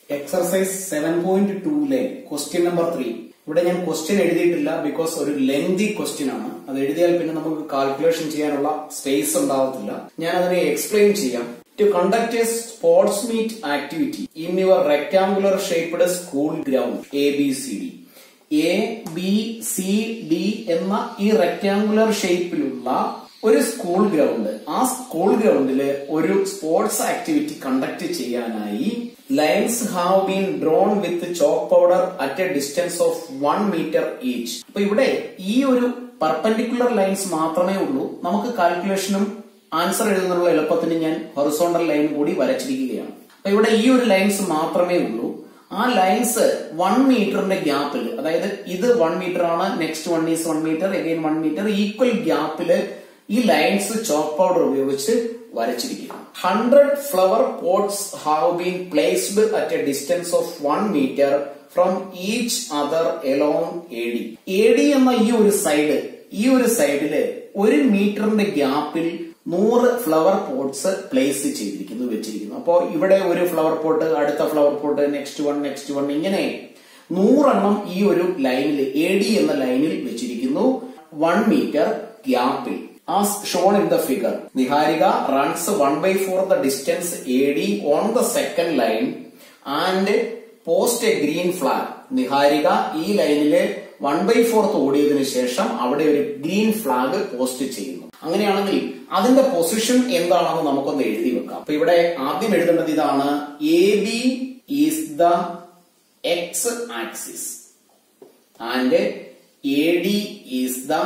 Exercise seven point ടൂലെ question number three ഇവിടെ ഞാൻ ക്വസ്റ്റ്യൻ എഴുതിയിട്ടില്ല ബിക്കോസ് ഒരു ലെങ്തി ക്വസ്റ്റ്യൻ ആണ് അത് എഴുതിയാൽ പിന്നെ നമുക്ക് കാൽക്കുലേഷൻ ചെയ്യാനുള്ള സ്പേസ് ഉണ്ടാവത്തില്ല ഞാൻ അതിനെ എക്സ്പ്ലെയിൻ ചെയ്യാം to conduct a sports meet activity in your rectangular shaped school ground A B C D A B C D എന്ന ഈ റെക്ടാങ്കുലർ ഷേപ്പിലുള്ള ഒരു സ്കൂൾ ഗ്രൗണ്ട് ആ സ്കൂൾ ഗ്രൗണ്ടില് ഒരു സ്പോർട്സ് ആക്ടിവിറ്റി കണ്ടക്ട് ചെയ്യാനായി lines have been drawn with chalk powder at a distance of one metre each അപ്പൊ ഇവിടെ ഈ ഒരു പെർപെൻഡിക്കുലർ ലൈൻസ് മാത്രമേ ഉള്ളൂ നമുക്ക് കാൽക്കുലേഷനും ആൻസർ എഴുതുന്നതിനുള്ള എളുപ്പത്തിന് ഞാൻ ഹൊറിസോണ്ടൽ ലൈൻ കൂടി വരച്ചിരിക്കുകയാണ് അപ്പൊ ഇവിടെ ഈ ഒരു ലൈൻസ് മാത്രമേ ഉള്ളൂ ആ ലൈൻസ് വൺ മീറ്ററിന്റെ ഗ്യാപ്പിൽ അതായത് ഇത് വൺ മീറ്റർ ആണ് next one is one metre again one metre equal ഗ്യാപ്പില് ഈ ലൈൻസ് ചോക്ക് പൗഡർ ഉപയോഗിച്ച് വരച്ചിരിക്കുന്നു hundred flower pots have been placed at a distance of one metre from each other along A D A D എന്ന ഈ ഒരു side ഈ ഒരു സൈഡില് ഒരു മീറ്ററിന്റെ ഗ്യാപ്പിൽ നൂറ് ഫ്ലവർ പോട്ട്സ് പ്ലേസ് ചെയ്തിരിക്കുന്നു വെച്ചിരിക്കുന്നു അപ്പോ ഇവിടെ ഒരു ഫ്ലവർ പോട്ട് അടുത്ത flower pot next one next one ഇങ്ങനെ നൂറെണ്ണം ഈ ഒരു ലൈനിൽ എ ഡി എന്ന ലൈനിൽ വെച്ചിരിക്കുന്നു വൺ മീറ്റർ ഗ്യാപ്പിൽ as shown in the figure. Niharika runs 1 by 4 the distance AD on the second line and post a green flag. Niharika ഈ ലൈനില് വൺ ബൈ ഫോർത്ത് ഓടിയതിനു ശേഷം അവിടെ ഒരു ഗ്രീൻ ഫ്ലാഗ് പോസ്റ്റ് ചെയ്യുന്നു അങ്ങനെയാണെങ്കിൽ അതിന്റെ പൊസിഷൻ എന്താണെന്ന് നമുക്കൊന്ന് എഴുതി വെക്കാം അപ്പൊ ഇവിടെ ആദ്യം എഴുതേണ്ടത് ഇതാണ് A B is the X axis and A D is the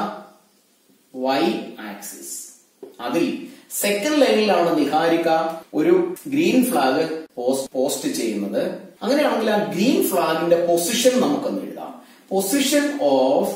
Y axis അതിൽ സെക്കൻഡ് ലൈനിലാണ് നിഹാരിക ഒരു ഗ്രീൻ ഫ്ലാഗ് പോസ്റ്റ് ചെയ്യുന്നത് അങ്ങനെയാണെങ്കിൽ ആ ഗ്രീൻ ഫ്ലാഗിന്റെ പൊസിഷൻ നമുക്കൊന്ന് എഴുതാം position of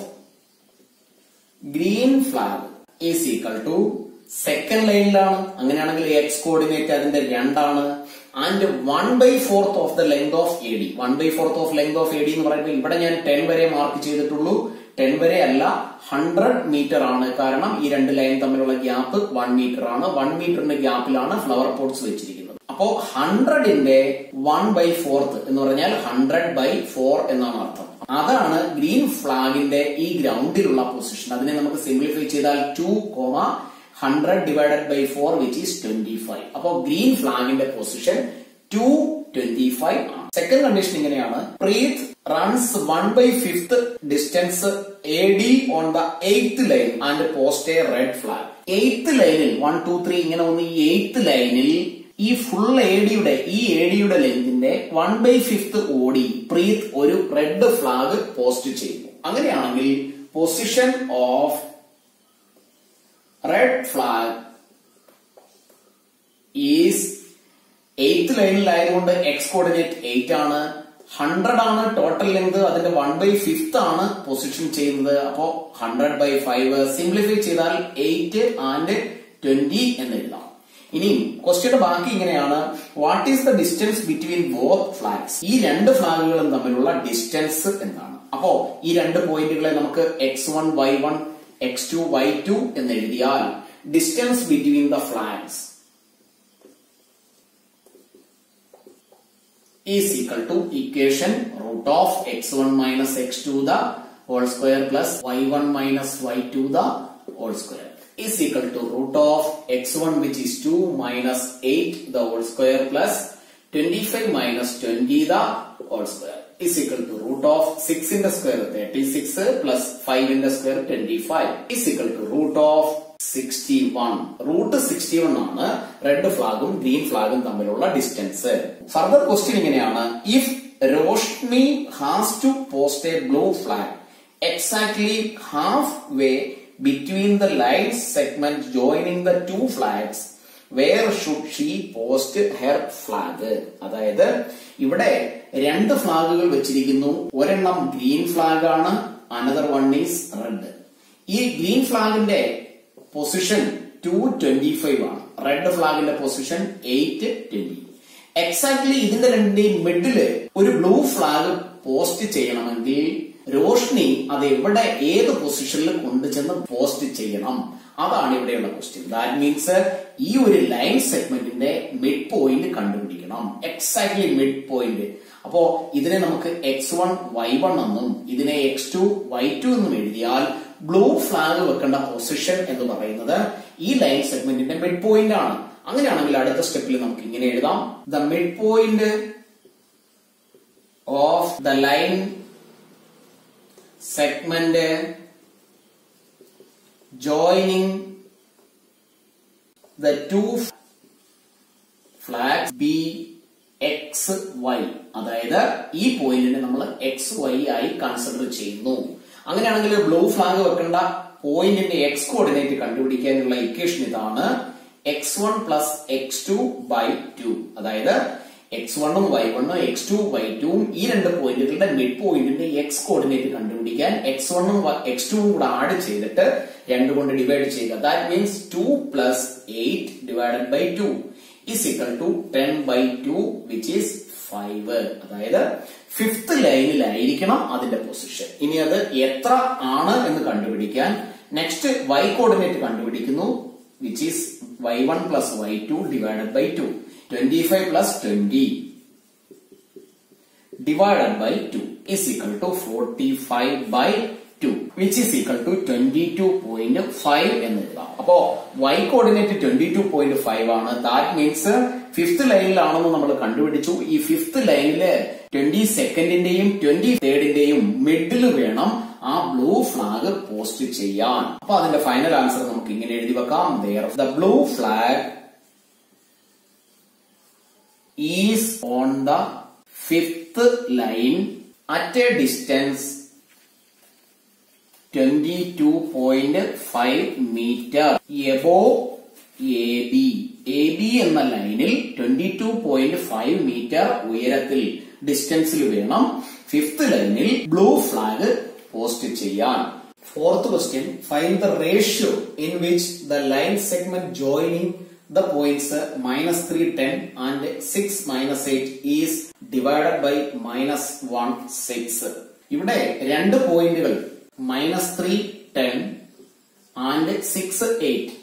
green flag is equal to second ലൈനിലാണ് അങ്ങനെയാണെങ്കിൽ എക്സ് കോർഡിനേറ്റ് അതിന്റെ രണ്ടാണ് and one by fourth of the length of A D one by fourth of length of A D എന്ന് പറയുമ്പോൾ ഇവിടെ ഞാൻ ടെൻ വരെ മാർക്ക് ചെയ്തിട്ടുള്ളൂ ടെൻ വരെ അല്ല ഹൺഡ്രഡ് മീറ്റർ ആണ് കാരണം ഈ രണ്ട് ലൈൻ തമ്മിലുള്ള ഗ്യാപ്പ് വൺ മീറ്റർ ആണ് വൺ മീറ്ററിന്റെ ഗ്യാപ്പിലാണ് ഫ്ലവർ പോട്ട്സ് വെച്ചിരിക്കുന്നത് അപ്പോ ഹൺഡ്രഡിന്റെ വൺ ബൈ ഫോർത്ത് എന്ന് പറഞ്ഞാൽ ഹൺഡ്രഡ് ബൈ ഫോർ എന്നാണ് അർത്ഥം അതാണ് ഗ്രീൻ ഫ്ലാഗിന്റെ ഈ ഗ്രൗണ്ടിലുള്ള പൊസിഷൻ അതിനെ നമുക്ക് സിംപ്ലിഫൈ ചെയ്താൽ two comma hundred divided by four which is twenty five അപ്പോ ഗ്രീൻ ഫ്ലാഗിന്റെ പൊസിഷൻ ടു ട്വന്റി ഫൈവ് ആണ് സെക്കൻഡ് കണ്ടീഷൻ ഇങ്ങനെയാണ് Preet runs one by fifth distance A D on the eighth line and post a red flag eighth ലൈനിൽ one two three ഇങ്ങനെ ഒന്ന് ഈ eighth ലൈനിൽ ഈ ഫുൾ എ ഡിയുടെ ഈ എ ഡിയുടെ ലെങ്തിന്റെ വൺ ബൈ ഫിഫ്ത് ഓടി പ്രീത് ഒരു റെഡ് ഫ്ലാഗ് പോസ്റ്റ് ചെയ്യുന്നു അങ്ങനെയാണെങ്കിൽ position of red flag is eighth ലൈനിലായതുകൊണ്ട് എക്സ് കോർഡിനേറ്റ് എയ്റ്റ് ആണ് ഹൺഡ്രഡ് ആണ് ടോട്ടൽ ലെങ്ത് അതിന്റെ വൺ ബൈ ഫിഫ്ത് ആണ് പൊസിഷൻ ചെയ്യുന്നത് അപ്പോ ഹൺഡ്രഡ് ബൈ ഫൈവ് സിംപ്ലിഫൈ ചെയ്താൽ എയ്റ്റ് ആൻഡ് ട്വന്റി എന്ന് എഴുതാം ഇനി ക്വസ്റ്റ്യന്റെ ബാക്കി ഇങ്ങനെയാണ് what is the distance between both flags ഈ രണ്ട് ഫ്ലാഗുകളും തമ്മിലുള്ള ഡിസ്റ്റൻസ് എന്താണ് അപ്പോ ഈ രണ്ട് പോയിന്റുകളെ നമുക്ക് X one Y one X two Y two എന്ന് എഴുതിയാൽ distance between the flags is equal to equation root of x1 minus x2 the whole square plus y1 minus y2 the whole square is equal to root of x1 which is 2 minus 8 the whole square plus 25 minus 20 the whole square is equal to root of 6 in the square 36 plus 5 in the square 25 is equal to root of 61 root sixty one ആണ് red ഫ്ലാഗും green ഫ്ലാഗും തമ്മിലുള്ള distance further question ഇങ്ങനെയാണ് if Roshmi has to post a blue flag exactly half way between the line segment joining the two flags where should she post her flag അതായത് ഇവിടെ രണ്ട് ഫ്ലാഗുകൾ വെച്ചിരിക്കുന്നു ഒരെണ്ണം ഗ്രീൻ ഫ്ലാഗ് ആണ് അനദർ വൺ ഈസ് റെഡ് ഈ green ഫ്ലാഗിന്റെ position two twenty five ആണ് റെഡ് ഫ്ലാഗിന്റെ പൊസിഷൻ എയ്റ്റ് ട്വന്റി എക്സാക്ട്ലി ഇതിന്റെ രണ്ടിന്റെയും മിഡില് ഒരു ബ്ലൂ ഫ്ലാഗ് പോസ്റ്റ് ചെയ്യണമെങ്കിൽ റോഷ്നി അത് എവിടെ ഏത് പൊസിഷനിൽ കൊണ്ടുചെന്ന് പോസ്റ്റ് ചെയ്യണം അതാണ് ഇവിടെയുള്ള ക്വസ്റ്റ്യൻ ദാറ്റ് മീൻസ് ഈ ഒരു ലൈൻ സെഗ്മെന്റിന്റെ മിഡ് പോയിന്റ് കണ്ടുപിടിക്കണം എക്സാക്ട്ലി മിഡ് പോയിന്റ് അപ്പോ ഇതിനെ നമുക്ക് എക്സ് വൺ വൈ വൺ എന്നും ഇതിനെ എക്സ് ടു വൈ ടു എന്നും എഴുതിയാൽ ബ്ലൂ ഫ്ലാഗ് വെക്കേണ്ട പൊസിഷൻ എന്ന് പറയുന്നത് ഈ ലൈൻ സെഗ്മെന്റിന്റെ മിഡ് പോയിന്റ് ആണ് അങ്ങനെയാണെങ്കിൽ അടുത്ത സ്റ്റെപ്പിൽ നമുക്ക് ഇങ്ങനെ എഴുതാം the mid point of the line segment joining the two flags B X Y അതായത് ഈ പോയിന്റിനെ നമ്മൾ എക്സ് വൈ ആയി കൺസിഡർ ചെയ്യുന്നു അങ്ങനെയാണെങ്കിൽ ബ്ലൂ ഫ്ലാഗ് വെക്കേണ്ട പോയിന്റിന്റെ എക്സ് കോർഡിനേറ്റ് കണ്ടുപിടിക്കാനുള്ള ഇക്വേഷൻ ഇതാണ് X one plus X two by two അതായത് എക്സ് വണ്ണും വൈ വണ്ണും എക്സ് ടു വൈ ടുവും ഈ രണ്ട് പോയിന്റുകളുടെ മിഡ് പോയിന്റിന്റെ എക്സ് കോർഡിനേറ്റ് കണ്ടുപിടിക്കാൻ എക്സ് വണ്ണും എക്സ് ടുവും കൂടെ ആഡ് ചെയ്തിട്ട് രണ്ട് കൊണ്ട് ഡിവൈഡ് ചെയ്യുക that means two plus eight divided by two is equal to ten by two which is five അതായത് ഫിഫ്ത് ലൈനിലായിരിക്കണം അതിന്റെ പൊസിഷൻ ഇനി അത് എത്ര ആണ് എന്ന് കണ്ടുപിടിക്കാൻ നെക്സ്റ്റ് വൈ കോർഡിനേറ്റ് കണ്ടുപിടിക്കുന്നു which is Y one plus Y two divided by two 25 plus 20 divided by 2 is equal to 45 by 2 which is equal to 22.5 എന്ന് എഴുതാം അപ്പോ y കോർഡിനേറ്റ് 22.5 ആണ് ദാറ്റ് മീൻസ് ഫിഫ്ത് ലൈനിലാണെന്ന് നമ്മൾ കണ്ടുപിടിച്ചു ഈ ഫിഫ്ത് ലൈനില് ട്വന്റി സെക്കൻഡിന്റെയും ട്വന്റി തേർഡിന്റെയും മിഡിൽ വേണം ആ ബ്ലൂ ഫ്ലാഗ് പോസ്റ്റ് ചെയ്യാൻ അപ്പൊ അതിന്റെ ഫൈനൽ ആൻസർ നമുക്ക് ഇങ്ങനെ എഴുതി വെക്കാം the blue flag is on the fifth line at a distance 22.5 meter above AB AB എന്ന ലൈനിൽ 22.5 മീറ്റർ ഉയരത്തിൽ ഡിസ്റ്റൻസിൽ വേണം ഫിഫ്ത് ലൈനിൽ ബ്ലൂ ഫ്ലാഗ് പോസ്റ്റ് ചെയ്യാൻ fourth question find the ratio in which the line segment joining the points uh, minus 3, 10 and 6 minus 8 is divided by minus 1, 6. ഇവിടെ രണ്ട് പോയിന്റുകൾ minus three ten and six eight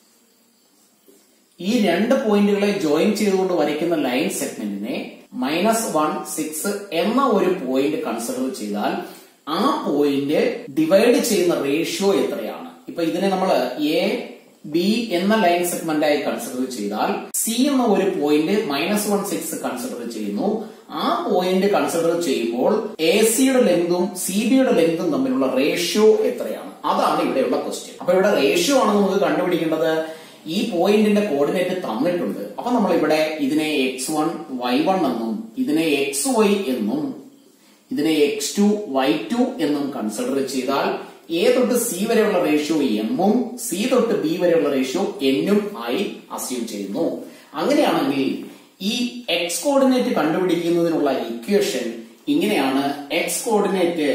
ഈ രണ്ട് പോയിന്റുകളെ join ചെയ്തുകൊണ്ട് വരയ്ക്കുന്ന line സെഗ്മെന്റിനെ മൈനസ് വൺ സിക്സ് എന്ന ഒരു പോയിന്റ് കൺസിഡർ ചെയ്താൽ ആ പോയിന്റ് ഡിവൈഡ് ചെയ്യുന്ന റേഷ്യോ എത്രയാണ് ഇപ്പൊ ഇതിനെ നമ്മൾ എ ബി എന്ന ലൈൻ സെഗ്മെന്റ് ആയി കൺസിഡർ ചെയ്താൽ സി എന്ന ഒരു point minus one six consider ചെയ്യുന്നു ആ പോയിന്റ് കൺസിഡർ ചെയ്യുമ്പോൾ എ സിയുടെ ലെങ്തും സി ബിയുടെ ലെങ്തും തമ്മിലുള്ള റേഷ്യോ എത്രയാണ് അതാണ് ഇവിടെയുള്ള ക്വസ്റ്റ്യൻ അപ്പൊ ഇവിടെ റേഷ്യോ ആണ് നമുക്ക് കണ്ടുപിടിക്കേണ്ടത് ഈ പോയിന്റിന്റെ കോർഡിനേറ്റ് തന്നിട്ടുണ്ട് അപ്പൊ നമ്മൾ ഇവിടെ ഇതിനെ എക്സ് വൺ വൈ വൺ എന്നും ഇതിനെ എക്സ് വൈ എന്നും ഇതിനെ എക്സ് ടു വൈ ടു എന്നും കൺസിഡർ ചെയ്താൽ എ തൊട്ട് സി വരെയുള്ള റേഷ്യോ എമ്മും സി തൊട്ട് ബി വരെയുള്ള റേഷ്യോ എന്നും ആയി അസ്യൂം ചെയ്യുന്നു അങ്ങനെയാണെങ്കിൽ ഈ എക്സ് കോർഡിനേറ്റ് കണ്ടുപിടിക്കുന്നതിനുള്ള ഇക്വേഷൻ ഇങ്ങനെയാണ് x coordinate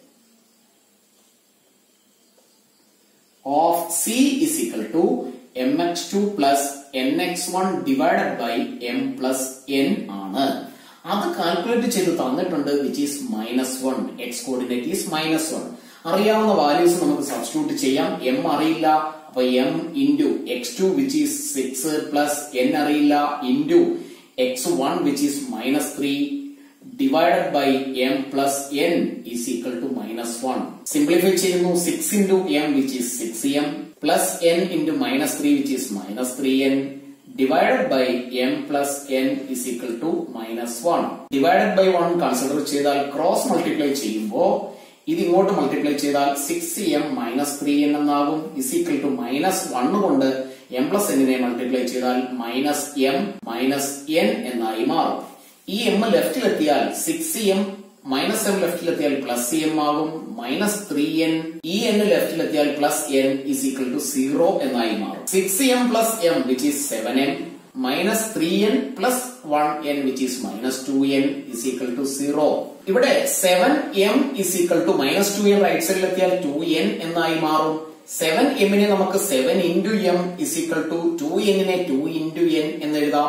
of C is equal to m x two plus n x one divided by m plus n ആണ് അത് കാൽക്കുലേറ്റ് ചെയ്ത് തന്നിട്ടുണ്ട് which is minus one x coordinate is minus one അറിയാവുന്ന values നമുക്ക് substitute ചെയ്യാം m അറിയില്ല അപ്പൊ m into x two which is six plus n അറിയില്ല into x one which is minus three divided by m plus n is equal to minus one simplify ചെയ്യുന്നു six into m which is six m plus n into minus three which is minus three n divided by m plus n is equal to minus one divided by one consider ചെയ്താൽ cross multiply ചെയ്യുമ്പോൾ ഇത് ഇങ്ങോട്ട് multiply ചെയ്താൽ six m minus three n എന്നാകും is equal to minus one കൊണ്ട് m plus എന്നിനെ multiply ചെയ്താൽ minus m minus n എന്നായി മാറും ഈ എം ലെഫ്റ്റിലെത്തിയാൽ സിക്സ് എം മൈനസ് എം ലെഫ്റ്റിലെത്തിയാൽ പ്ലസ് എം ആകും മൈനസ് ത്രീ എൻ ഈ എൻ ലെഫ്റ്റിലെത്തിയാൽ plus n is equal to zero എന്നായി മാറും six m plus m which is seven m minus three n plus one n which is minus two n is equal to zero ഇവിടെ seven m is equal to minus two n right സൈഡിൽ എത്തിയാൽ two n എന്നായി മാറും seven എമ്മിനെ നമുക്ക് seven into m is equal to two എന്നിനെ two into n എന്ന് എഴുതാം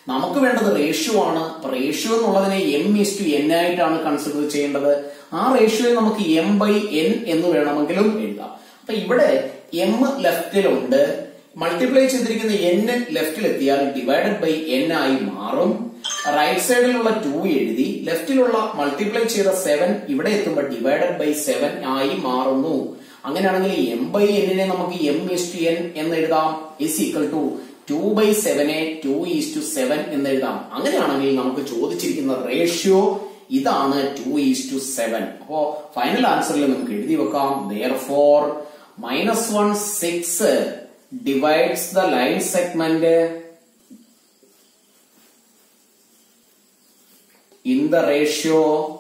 നമുക്ക് വേണ്ടത് റേഷ്യോ ആണ് അപ്പൊ റേഷ്യോ എന്നുള്ളതിനെ എം ഇസ് ടു എൻ ആയിട്ടാണ് കൺസിഡർ ചെയ്യേണ്ടത് ആ റേഷ്യോയെ നമുക്ക് എം ബൈ എൻ എന്ന് വേണമെങ്കിലും എഴുതാം അപ്പൊ ഇവിടെ എം ലെഫ്റ്റിലുണ്ട് മൾട്ടിപ്ലൈ ചെയ്തിരിക്കുന്ന എൻ ലെഫ്റ്റിൽ എത്തിയാൽ ഡിവൈഡഡ് ബൈ എൻ ആയി മാറും റൈറ്റ് സൈഡിലുള്ള ടു എഴുതി ലെഫ്റ്റിലുള്ള മൾട്ടിപ്ലൈ ചെയ്ത സെവൻ ഇവിടെ എത്തുമ്പോൾ ഡിവൈഡഡ് ബൈ സെവൻ ആയി മാറുന്നു അങ്ങനെയാണെങ്കിൽ എം ബൈ എന്നിനെ നമുക്ക് എം ഇസ് ടു എൻ എന്ന് എഴുതാം is equal to two by സെവനെ ടു ഈസ് ടു സെവൻ എന്ന് എഴുതാം അങ്ങനെയാണെങ്കിൽ നമുക്ക് ചോദിച്ചിരിക്കുന്ന റേഷ്യോ ഇതാണ് ടു ഈസ് ടു സെവൻ അപ്പോ ഫൈനൽ ആൻസറിൽ നമുക്ക് എഴുതി വെക്കാം therefore minus one six divides the line segment in the ratio